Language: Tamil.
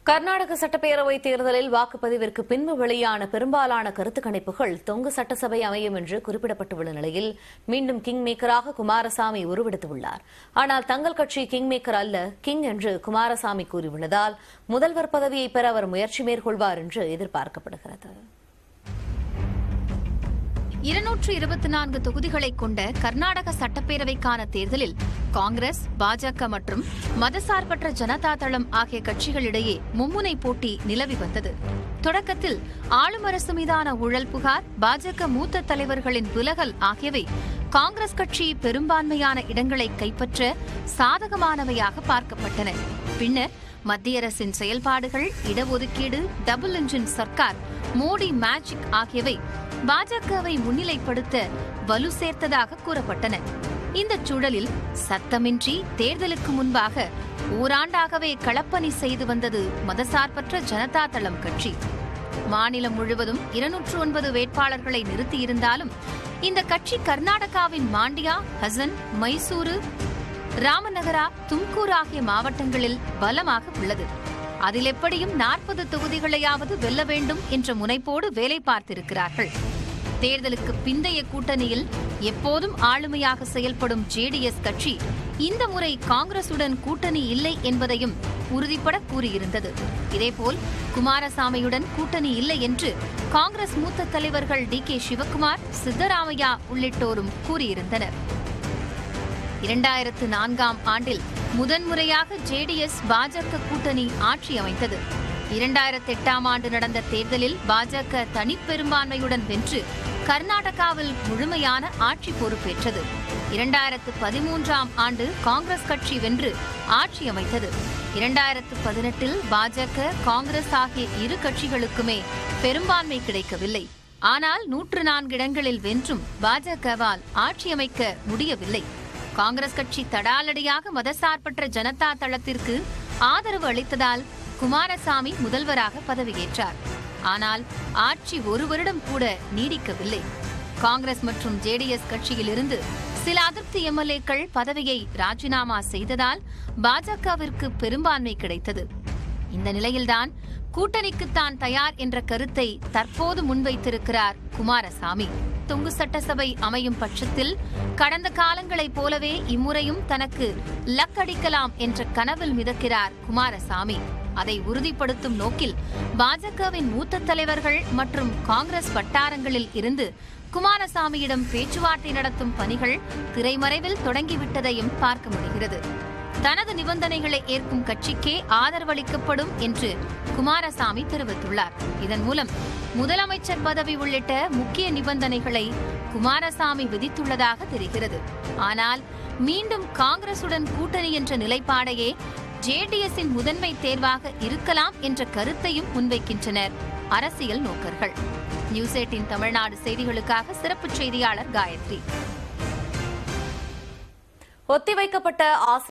கர்நாடக சட்டப்பேரவை தேர்தலில் வாக்குப்பதிவிற்கு பின்பு வெளியான பெரும்பாலான கருத்து கணிப்புகள் தொங்கு சட்டசபை அமையும் என்று குறிப்பிடப்பட்டுள்ள நிலையில் மீண்டும் கிங் மேக்கராக குமாரசாமி உருவெடுத்துள்ளார் ஆனால் தங்கள் கட்சி கிங் மேக்கர் அல்ல கிங் என்று குமாரசாமி கூறியுள்ளதால் முதல்வர் பதவியை பெற அவர் முயற்சி மேற்கொள்வார் என்று எதிர்பார்க்கப்படுகிறது இருநூற்று இருபத்தி நான்கு தொகுதிகளை கொண்ட கர்நாடக சட்டப்பேரவைக்கான தேர்தலில் காங்கிரஸ் பாஜக மற்றும் மதசார்பற்ற ஜனதா தளம் ஆகிய கட்சிகளிடையே மும்முனை போட்டி நிலவி வந்தது தொடக்கத்தில் ஆளும் அரசு மீதான ஊழல் புகார் பாஜக மூத்த தலைவர்களின் விலகல் ஆகியவை காங்கிரஸ் கட்சி பெரும்பான்மையான இடங்களை கைப்பற்ற சாதகமானவையாக பார்க்கப்பட்டன பின்னர் மத்திய அரசின் செயல்பாடுகள் இடஒதுக்கீடு டபுள் இன்ஜின் சர்க்கார் மோடி மேஜிக் ஆகியவை பாஜகவை முன்னிலைப்படுத்த வலு சேர்த்ததாக கூறப்பட்டன இந்த சூழலில் சத்தமின்றி தேர்தலுக்கு முன்பாக ஓராண்டாகவே களப்பணி செய்து வந்தது மதசார்பற்ற ஜனதா தளம் கட்சி மாநிலம் முழுவதும் இருநூற்று ஒன்பது வேட்பாளர்களை நிறுத்தியிருந்தாலும் இந்த கட்சி கர்நாடகாவின் மாண்டியா ஹசன் மைசூரு ராமநகரா தும்கூர் ஆகிய மாவட்டங்களில் பலமாக உள்ளது அதில் எப்படியும் நாற்பது தொகுதிகளையாவது வெல்ல வேண்டும் என்ற முனைப்போடு வேலை பார்த்திருக்கிறார்கள் தேர்தலுக்கு பிந்தைய கூட்டணியில் எப்போதும் ஆளுமையாக செயல்படும் ஜேடிஎஸ் கட்சி இந்த முறை காங்கிரசுடன் கூட்டணி இல்லை என்பதையும் உறுதிபட கூறியிருந்தது இதேபோல் குமாரசாமியுடன் கூட்டணி இல்லை என்று காங்கிரஸ் மூத்த தலைவர்கள் டி கே சிவக்குமார் சித்தராமையா உள்ளிட்டோரும் கூறியிருந்தனர் இரண்டாயிரத்து நான்காம் ஆண்டில் முதன்முறையாக ஜேடிஎஸ் பாஜக கூட்டணி ஆட்சி அமைத்தது இரண்டாயிரத்து எட்டாம் ஆண்டு நடந்த தேர்தலில் பாஜக தனிப்பெரும்பான்மையுடன் வென்று கர்நாடகாவில் முழுமையான ஆட்சி பொறுப்பேற்றது இரண்டாயிரத்து பதிமூன்றாம் ஆண்டு காங்கிரஸ் கட்சி வென்று ஆட்சி அமைத்தது இரண்டாயிரத்து பதினெட்டில் பாஜக காங்கிரஸ் ஆகிய இரு கட்சிகளுக்குமே பெரும்பான்மை கிடைக்கவில்லை ஆனால் நூற்று நான்கு இடங்களில் வென்றும் பாஜகவால் ஆட்சி அமைக்க முடியவில்லை காங்கிரஸ் கட்சி தடாலடியாக மதசார்பற்ற ஜனதா தளத்திற்கு ஆதரவு அளித்ததால் குமாரசாமி முதல்வராக பதவியேற்றார் ஆனால் ஆட்சி ஒரு வருடம் கூட நீடிக்கவில்லை காங்கிரஸ் மற்றும் ஜேடிஎஸ் கட்சியிலிருந்து சில அதிருப்தி எம்எல்ஏக்கள் பதவியை ராஜினாமா செய்ததால் பாஜகவிற்கு பெரும்பான்மை கிடைத்தது இந்த நிலையில்தான் கூட்டணிக்கு தான் தயார் என்ற கருத்தை தற்போது முன்வைத்திருக்கிறார் குமாரசாமி தொங்கு சட்டசபை அமையும் பட்சத்தில் கடந்த காலங்களைப் போலவே இம்முறையும் தனக்கு லக்கடிக்கலாம் என்ற கனவில் மிதக்கிறார் குமாரசாமி அதை உறுதிப்படுத்தும் நோக்கில் பாஜகவின் மூத்த தலைவர்கள் மற்றும் காங்கிரஸ் வட்டாரங்களில் இருந்து குமாரசாமியிடம் பேச்சுவார்த்தை நடத்தும் பணிகள் திரைமறைவில் தொடங்கிவிட்டதையும் பார்க்க முடிகிறது தனது நிபந்தனைகளை ஏற்கும் கட்சிக்கே ஆதரவளிக்கப்படும் என்று குமாரசாமி தெரிவித்துள்ளார் இதன் மூலம் முதலமைச்சர் பதவி உள்ளிட்ட முக்கிய நிபந்தனைகளை குமாரசாமி விதித்துள்ளதாக தெரிகிறது ஆனால் மீண்டும் காங்கிரசுடன் கூட்டணி என்ற நிலைப்பாடையே ஜேடிஎஸ்ஸின் முதன்மை தேர்வாக இருக்கலாம் என்ற கருத்தையும் முன்வைக்கின்றனர் அரசியல் நோக்கர்கள் நியூஸ் எயிட்டின் தமிழ்நாடு செய்திகளுக்காக சிறப்பு செய்தியாளர் காயத்ரி ஒத்திவைக்கப்பட்ட ஆசிய